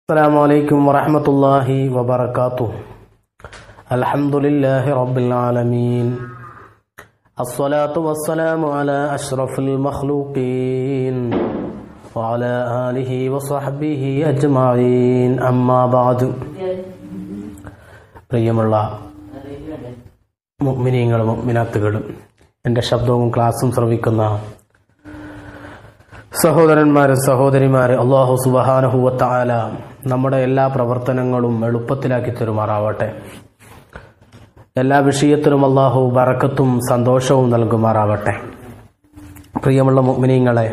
السلام عليكم ورحمة الله وبركاته الحمد لله رب العالمين الصلاة والسلام على أشرف المخلوقين وعلى آله وصحبه أجمعين أما بعد പ്രിയമുള്ള മുഅ്മിനീങ്ങളും മുഅ്മിനാത്തുകളും എൻ്റെ ശബ്ദവും ക്ലാസ്സും ശ്രവിക്കുന്ന സഹോദരന്മാരെ സഹോദരിമാരെ അള്ളാഹു സുബഹാനഹുവത്താല നമ്മുടെ എല്ലാ പ്രവർത്തനങ്ങളും എളുപ്പത്തിലാക്കി തരുമാറാവട്ടെ എല്ലാ വിഷയത്തിലും അള്ളാഹു ബറക്കത്തും സന്തോഷവും നൽകുമാറാവട്ടെ പ്രിയമുള്ള മുഅ്മിനീങ്ങളെ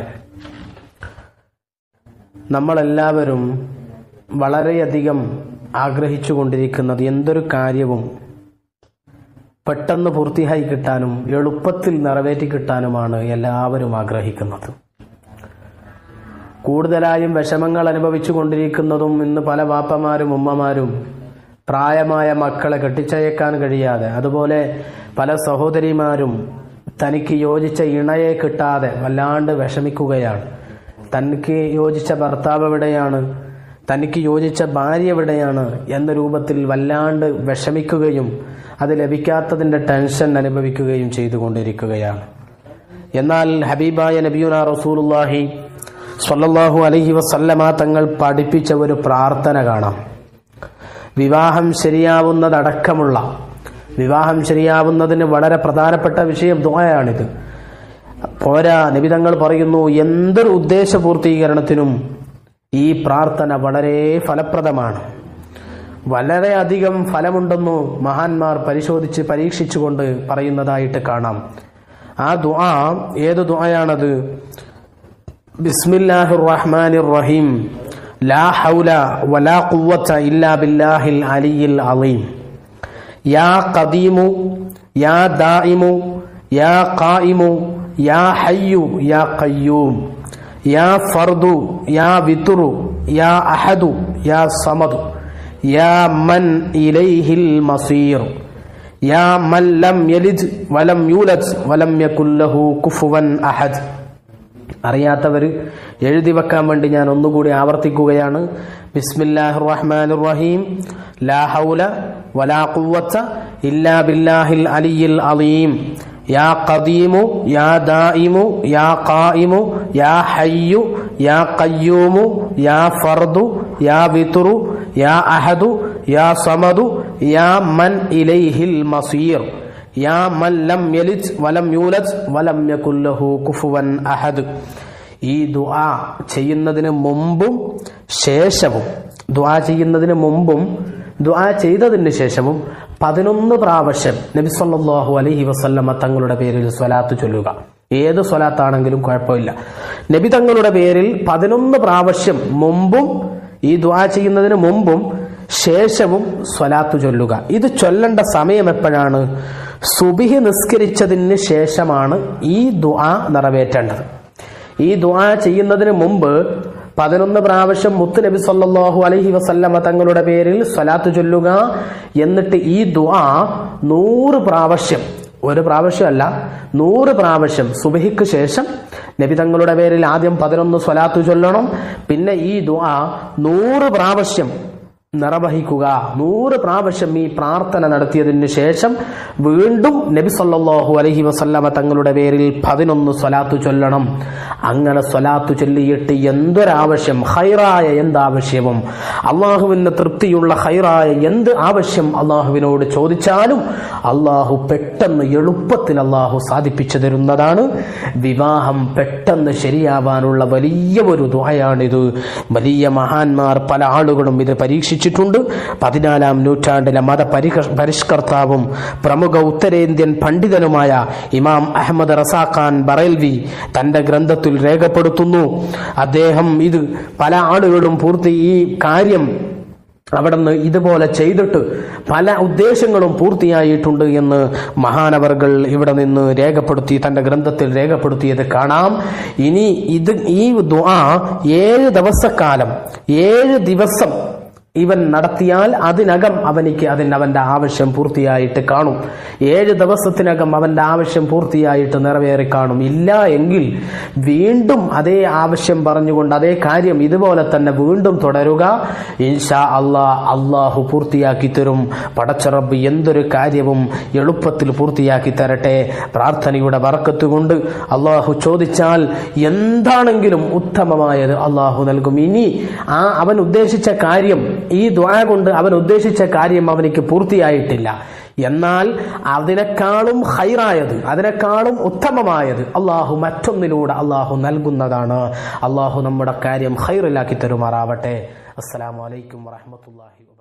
നമ്മളെല്ലാവരും വളരെയധികം ആഗ്രഹിച്ചു കൊണ്ടിരിക്കുന്നത് എന്തൊരു കാര്യവും പെട്ടെന്ന് പൂർത്തിയായി കിട്ടാനും എളുപ്പത്തിൽ നിറവേറ്റി കിട്ടാനുമാണ് എല്ലാവരും ആഗ്രഹിക്കുന്നത് കൂടുതലായും വിഷമങ്ങൾ അനുഭവിച്ചു കൊണ്ടിരിക്കുന്നതും ഇന്ന് പല വാപ്പമാരും ഉമ്മമാരും പ്രായമായ മക്കളെ കെട്ടിച്ചയക്കാൻ കഴിയാതെ അതുപോലെ പല സഹോദരിമാരും തനിക്ക് യോജിച്ച ഇണയെ കിട്ടാതെ വല്ലാണ്ട് വിഷമിക്കുകയാണ് തനിക്ക് യോജിച്ച ഭർത്താവ് എവിടെയാണ് തനിക്ക് യോജിച്ച ഭാര്യ എവിടെയാണ് എന്ന രൂപത്തിൽ വല്ലാണ്ട് വിഷമിക്കുകയും അത് ലഭിക്കാത്തതിൻ്റെ ടെൻഷൻ അനുഭവിക്കുകയും ചെയ്തുകൊണ്ടിരിക്കുകയാണ് എന്നാൽ ഹബീബായ നബിയുന റസൂലുല്ലാഹി സ്വല്ലല്ലാഹു അലൈഹി വസല്ലമ തങ്ങൾ പഠിപ്പിച്ച ഒരു പ്രാർത്ഥന കാണാം വിവാഹം ശരിയാവുന്നതടക്കമുള്ള വിവാഹം ശരിയാവുന്നതിന് വളരെ പ്രധാനപ്പെട്ട വിഷയം ദുആയാണിത് പോരാ നബിതങ്ങൾ പറയുന്നു എന്തൊരു ഉദ്ദേശ പൂർത്തീകരണത്തിനും ഈ പ്രാർത്ഥന വളരെ ഫലപ്രദമാണ് വളരെയധികം ഫലമുണ്ടെന്നു മഹാന്മാർ പരിശോധിച്ച് പരീക്ഷിച്ചുകൊണ്ട് പറയുന്നതായിട്ട് കാണാം ആ ദുആ ഏത് ദുആയാണത് ബിസ്മില്ലാഹിർ റഹ്മാനിർ റഹീം ലാ ഹൗല വലാ ഖുവ്വത ഇല്ലാ ബില്ലാഹിൽ അലിയിൽ അലീം യാ ഖദീമു യാ ദായിമു യാ ഖായിമു യാ ഹയ്യു യാ ഖയ്യൂം യാ ഫർദു യാ വിതുറു യാ അഹദു യാ സമദു യാ മൻ ഇലൈഹിൽ മസീർ യാ മൻ ലം യലിദ് വലം യൂലദ് വലം യകുല്ലഹു കുഫുവൻ അഹദ് അറിയാത്തവർ എഴുതി വെക്കാൻ വേണ്ടി ഞാൻ ഒന്നുകൂടി ആവർത്തിക്കുകയാണ് ബിസ്മില്ലാഹിർ റഹ്മാനിർ റഹീം ലാ ഹൗല വലാ ഖുവ്വത ഇല്ലാ ബില്ലാഹിൽ അലിയിൽ അലീം യാ ഖദീമു യാ ദായിമു യാ ഖായിമു യാ ഹയ്യു യാ ഖയ്യൂമു യാ ഫർദു യാ വിതുറു യാ അഹദു യാ സമദു യാ മൻ ഇലൈഹിൽ മസീർ യാ മൻ ലം യലിദ് വലം യൂലദ് വലം യകുല്ലഹു കുഫുവൻ അഹദ് ഈ ദുആ ചെയ്യുന്നതിന് മുമ്പും ശേഷവും ദുആ ചെയ്യുന്നതിന് മുമ്പും ദുആ ചെയ്തതിന് ശേഷവും പതിനൊന്ന് പ്രാവശ്യം നബി സല്ലല്ലാഹു അലൈഹി വസല്ലമ തങ്ങളുടെ പേരിൽ സ്വലാത്ത് ചൊല്ലുക ഏത് സ്വലാത്താണെങ്കിലും കുഴപ്പമില്ല നബി തങ്ങളുടെ പേരിൽ പതിനൊന്ന് പ്രാവശ്യം മുമ്പും ഈ ദുആ ചെയ്യുന്നതിന് മുമ്പും ശേഷവും സ്വലാത്തു ചൊല്ലുക ഇത് ചൊല്ലേണ്ട സമയം എപ്പോഴാണ് സുബിഹി നിസ്കരിച്ചതിന് ശേഷമാണ് ഈ ദുആ നിറവേറ്റേണ്ടത് ഈ ദുആ ചെയ്യുന്നതിന് മുമ്പ് പതിനൊന്ന് പ്രാവശ്യം മുത്ത് നബി സല്ലല്ലാഹു അലൈഹി വസല്ലമ തങ്ങളുടെ പേരിൽ സ്വലാത്ത് ചൊല്ലുക എന്നിട്ട് ഈ ദുആ നൂറ് പ്രാവശ്യം ഒരു പ്രാവശ്യമല്ല നൂറ് പ്രാവശ്യം സുബഹിക്ക് ശേഷം നബി തങ്ങളുടെ പേരിൽ ആദ്യം പതിനൊന്ന് സ്വലാത്ത് ചൊല്ലണം പിന്നെ ഈ ദുആ നൂറ് പ്രാവശ്യം നിർവഹിക്കുക നൂറ് പ്രാവശ്യം ഈ പ്രാർത്ഥന നടത്തിയതിന് ശേഷം വീണ്ടും നബി സല്ലല്ലാഹു അലൈഹി വസല്ലമ തങ്ങളുടെ പേരിൽ പതിനൊന്ന് സ്വലാത്തു ചൊല്ലണം അങ്ങനെ സ്വലാത്തു ചൊല്ലിയിട്ട് എന്തൊരാവശ്യം ഹൈറായ എന്താവശ്യവും അള്ളാഹുവിന് തൃപ്തിയുള്ള ഹൈറായ എന്ത് ആവശ്യം അള്ളാഹുവിനോട് ചോദിച്ചാലും അള്ളാഹു പെട്ടെന്ന് എളുപ്പത്തിൽ അള്ളാഹു സാധിപ്പിച്ചു തരുന്നതാണ് വിവാഹം പെട്ടെന്ന് ശരിയാവാനുള്ള വലിയ ഒരു ദുഹയാണിത് വലിയ മഹാന്മാർ പല ആളുകളും ഇത് പരീക്ഷിച്ചു രചിച്ചിട്ടുണ്ട് പതിനാലാം നൂറ്റാണ്ടിലെ മത പരിഷ്കർത്താവും പ്രമുഖ ഉത്തരേന്ത്യൻ പണ്ഡിതനുമായ ഇമാം അഹമ്മദ് റസാഖാൻ ബറേൽവി തന്റെ ഗ്രന്ഥത്തിൽ രേഖപ്പെടുത്തുന്നു അദ്ദേഹം ഇത് പല ആളുകളും പൂർത്തി ഈ കാര്യം അവിടുന്ന് ഇതുപോലെ ചെയ്തിട്ട് പല ഉദ്ദേശങ്ങളും പൂർത്തിയായിട്ടുണ്ട് എന്ന് മഹാനവർകൾ ഇവിടെ നിന്ന് രേഖപ്പെടുത്തി തന്റെ ഗ്രന്ഥത്തിൽ രേഖപ്പെടുത്തിയത് കാണാം ഇനി ഇത് ഈ ദുആ ഏഴ് ദിവസക്കാലം ഏഴ് ദിവസം ഇവൻ നടത്തിയാൽ അതിനകം അവനിക്ക് അതിന് അവന്റെ ആവശ്യം പൂർത്തിയായിട്ട് കാണും ഏഴ് ദിവസത്തിനകം അവന്റെ ആവശ്യം പൂർത്തിയായിട്ട് നിറവേറി കാണും ഇല്ല എങ്കിൽ വീണ്ടും അതേ ആവശ്യം പറഞ്ഞുകൊണ്ട് അതേ കാര്യം ഇതുപോലെ തന്നെ വീണ്ടും തുടരുക ഇൻഷാ അള്ളാ അള്ളാഹു പൂർത്തിയാക്കി തരും പടച്ചറബ് എന്തൊരു കാര്യവും എളുപ്പത്തിൽ പൂർത്തിയാക്കി തരട്ടെ പ്രാർത്ഥനയുടെ വറക്കത്ത് കൊണ്ട് അള്ളാഹു ചോദിച്ചാൽ എന്താണെങ്കിലും ഉത്തമമായത് അള്ളാഹു നൽകും ഇനി ആ അവൻ ഉദ്ദേശിച്ച കാര്യം ഈ ദ്വാ കൊണ്ട് അവൻ ഉദ്ദേശിച്ച കാര്യം അവനിക്ക് പൂർത്തിയായിട്ടില്ല എന്നാൽ അതിനേക്കാളും ഹൈറായത് അതിനേക്കാളും ഉത്തമമായത് അള്ളാഹു മറ്റൊന്നിലൂടെ അള്ളാഹു നൽകുന്നതാണ് അള്ളാഹു നമ്മുടെ കാര്യം ഹൈറിലാക്കി തരുമാറാവട്ടെ അസ്സലാമലൈക്കും വറഹമത്തല്ലാഹി